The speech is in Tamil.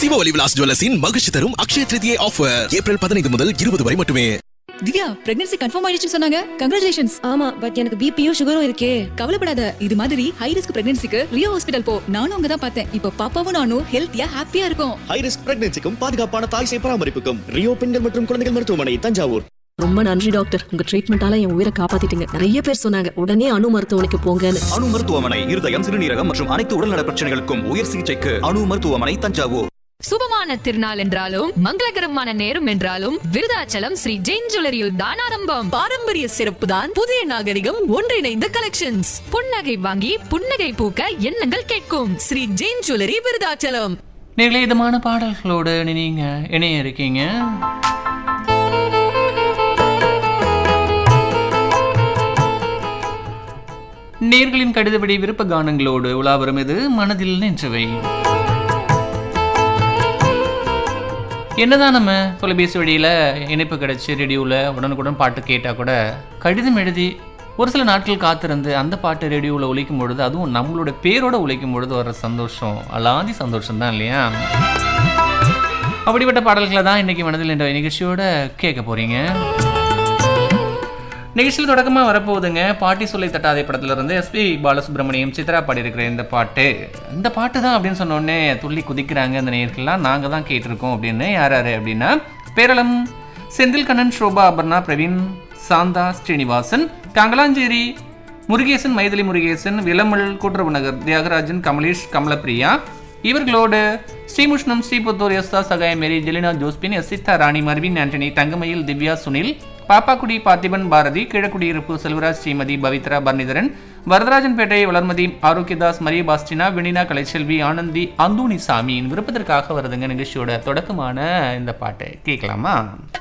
சிவவலி விலாஸ் ஜுவல்லர்ஸின் மகிழ்ச்சி தரும் அக்ஷய திருதியை ஆஃபர் ஏப்ரல் பதினைந்து முதல் இருபது வரை மட்டுமே திவ்யா பிரெக்னன்சி கன்ஃபார்ம் ஆயிடுச்சுன்னு சொன்னாங்க கங்க்ராச்சுலேஷன்ஸ் ஆமா பட் எனக்கு பிபியும் சுகரும் இருக்கே கவலைப்படாத இது மாதிரி ஹை ரிஸ்க் பிரெக்னன்சிக்கு ரியோ ஹாஸ்பிடல் போ நானும் அங்க தான் பார்த்தேன் இப்போ பாப்பாவும் நானும் ஹெல்த்தியா ஹாப்பியா இருக்கும் ஹை ரிஸ்க் பிரெக்னன்சிக்கும் பாதுகாப்பான தாய் சேய் பராமரிப்புக்கும் ரியோ பெண்கள் மற்றும் குழந்தைகள் மருத்துவமனை தஞ்சாவூர் ரொம்ப நன்றி டாக்டர் உங்க ட்ரீட்மெண்டால என் உயிரை காப்பாத்திட்டீங்க நிறைய பேர் சொன்னாங்க உடனே அணு மருத்துவமனைக்கு போங்கன்னு அணு மருத்துவமனை இருதயம் சிறுநீரகம் மற்றும் அனைத்து உடல்நல பிரச்சனைகளுக்கும் உயர் சிகிச்சைக்கு அணு மருத்துவமனை தஞ்சாவூர் சுபமான திருநாள் என்றாலும் மங்களகரமான நேரம் என்றாலும் விருதாச்சலம் ஸ்ரீ ஜெயின் ஜுவல்லரியில் தான் ஆரம்பம் பாரம்பரிய சிறப்பு தான் புதிய நாகரிகம் ஒன்றிணைந்த கலெக்ஷன்ஸ் புன்னகை வாங்கி புன்னகை பூக்க எண்ணங்கள் கேட்கும் ஸ்ரீ ஜெயின் ஜுவல்லரி விருதாச்சலம் நீங்களே இதமான பாடல்களோடு நீங்க இணைய இருக்கீங்க நேர்களின் கடிதப்படி விருப்ப கானங்களோடு உலா வரும் இது மனதில் நின்றவை என்னதான் நம்ம தொலைபேசி வழியில் இணைப்பு கிடைச்சி ரேடியோவில் உடனுக்குடன் பாட்டு கேட்டால் கூட கடிதம் எழுதி ஒரு சில நாட்கள் காத்திருந்து அந்த பாட்டு ரேடியோவில் ஒலிக்கும் பொழுது அதுவும் நம்மளோட பேரோட ஒலிக்கும் பொழுது வர சந்தோஷம் அலாதி சந்தோஷம் தான் இல்லையா அப்படிப்பட்ட பாடல்களை தான் இன்னைக்கு மனதில் என்ற நிகழ்ச்சியோட கேட்க போறீங்க நிகழ்ச்சியில் தொடக்கமாக வரப்போகுதுங்க பாட்டி சொல்லை தட்டாதே படத்துல இருந்து எஸ்பி பாலசுப்ரமணியம் சித்ரா பாடியிருக்கிற இந்த பாட்டு இந்த பாட்டு தான் அப்படின்னு சொன்ன உடனே துள்ளி குதிக்கிறாங்க இந்த நேர்கள்லாம் நாங்கள் தான் கேட்டிருக்கோம் அப்படின்னு யார் யார் அப்படின்னா பேரளம் செந்தில் கண்ணன் ஷோபா அபர்ணா பிரவீன் சாந்தா ஸ்ரீனிவாசன் காங்கலாஞ்சேரி முருகேசன் மைதிலி முருகேசன் விலமல் கூட்டுறவு நகர் தியாகராஜன் கமலேஷ் கமலப்பிரியா இவர்களோடு ஸ்ரீமுஷ்ணம் ஸ்ரீபுத்தூர் எஸ்தா சகாய மேரி ஜெலினா ஜோஸ்பின் எஸ்சித்தா ராணி மர்வின் ஆண்டனி தங்கமயில் திவ்யா சுனில் பாப்பாக்குடி பார்த்திபன் பாரதி கிழக்குடியிருப்பு செல்வராஜ் ஸ்ரீமதி பவித்ரா பரணிதரன் வரதராஜன்பேட்டை வளர்மதி ஆரோக்கியதாஸ் மரிய பாஸ்டினா வினினா கலைச்செல்வி ஆனந்தி அந்தூனி சாமியின் விருப்பத்திற்காக வருதுங்க நிகழ்ச்சியோட தொடக்கமான இந்த பாட்டை கேட்கலாமா